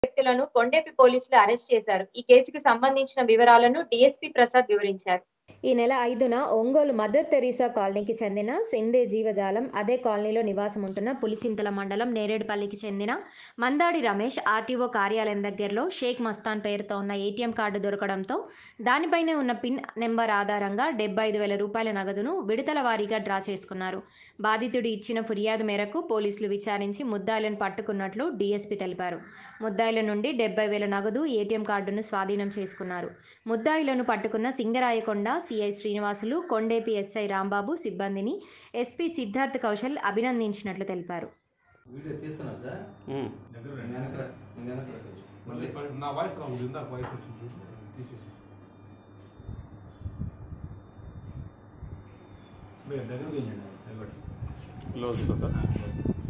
వ్యక్తులను కొండేపి పోలీసులు అరెస్ట్ చేశారు ఈ కేసుకు సంబంధించిన వివరాలను డీఎస్పీ ప్రసాద్ వివరించారు ఈ నెల ఐదున ఒంగోలు మదర్ తెరీసా కాలనీకి చెందిన సిందే జీవజాలం అదే కాలనీలో నివాసం ఉంటున్న పులిచింతల మండలం నేరేడుపల్లికి చెందిన మందాడి రమేష్ ఆర్టీఓ కార్యాలయం దగ్గరలో షేక్ మస్తాన్ పేరుతో ఉన్న ఏటీఎం కార్డు దొరకడంతో దానిపైనే ఉన్న పిన్ నెంబర్ ఆధారంగా డెబ్బై ఐదు వేల రూపాయల నగదును విడతల వారీగా డ్రా చేసుకున్నారు బాధితుడు ఇచ్చిన ఫిర్యాదు మేరకు పోలీసులు విచారించి ముద్దాయిలను పట్టుకున్నట్లు డీఎస్పీ తెలిపారు ముద్దాయిల నుండి డెబ్బై వేల నగదు ఏటీఎం కార్డును స్వాధీనం చేసుకున్నారు ముద్దాయిలను పట్టుకున్న సింగరాయకొండ సిఐ శ్రీనివాసులు కొండేపి ఎస్ఐ రాంబాబు సిబ్బందిని ఎస్పీ సిద్ధార్థ్ కౌశల్ అభినందించినట్లు తెలిపారు వీడియో తీస్తున్నారు సార్ దగ్గర నేను వెనక రా- నేను వెనక రా కొంచెం. మళ్ళీ ఇప్పుడు నా వాయిస్ రావు ఇందాక వాయిస్ వచ్చింది చూడు తీసేసి మీరు దగ్గర తీయండి నిలబడి క్లోజ్ కదా